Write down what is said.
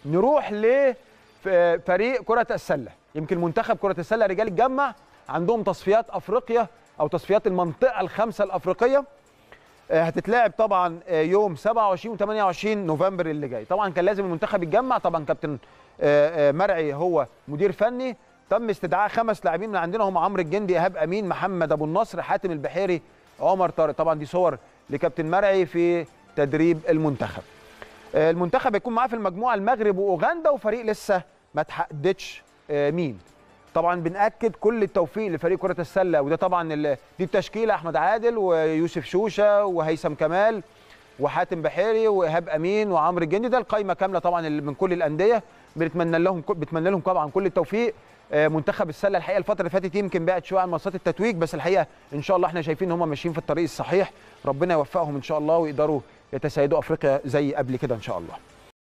نروح لفريق كره السله يمكن منتخب كره السله رجال اتجمع عندهم تصفيات افريقيا او تصفيات المنطقه الخمسه الافريقيه آه، هتتلعب طبعا آه، يوم 27 و28 نوفمبر اللي جاي طبعا كان لازم المنتخب يتجمع طبعا كابتن آه، آه، مرعي هو مدير فني تم استدعاء خمس لاعبين من عندنا هم عمرو الجندي ايهاب امين محمد ابو النصر حاتم البحيري عمر طارق طبعا دي صور لكابتن مرعي في تدريب المنتخب آه، المنتخب هيكون معاه في المجموعه المغرب واوغندا وفريق لسه ما تحددش آه، مين طبعا بناكد كل التوفيق لفريق كره السله وده طبعا ال- دي التشكيله احمد عادل ويوسف شوشه وهيثم كمال وحاتم بحيري وايهاب امين وعمرو الجندي ده القايمه كامله طبعا اللي من كل الانديه بنتمنى لهم بتمنى لهم طبعا كل التوفيق آه، منتخب السله الحقيقه الفتره اللي فاتت يمكن بعد شويه عن منصات التتويج بس الحقيقه ان شاء الله احنا شايفين ان هم ماشيين في الطريق الصحيح ربنا يوفقهم ان شاء الله ويقدروا يتسيدوا افريقيا زي قبل كده ان شاء الله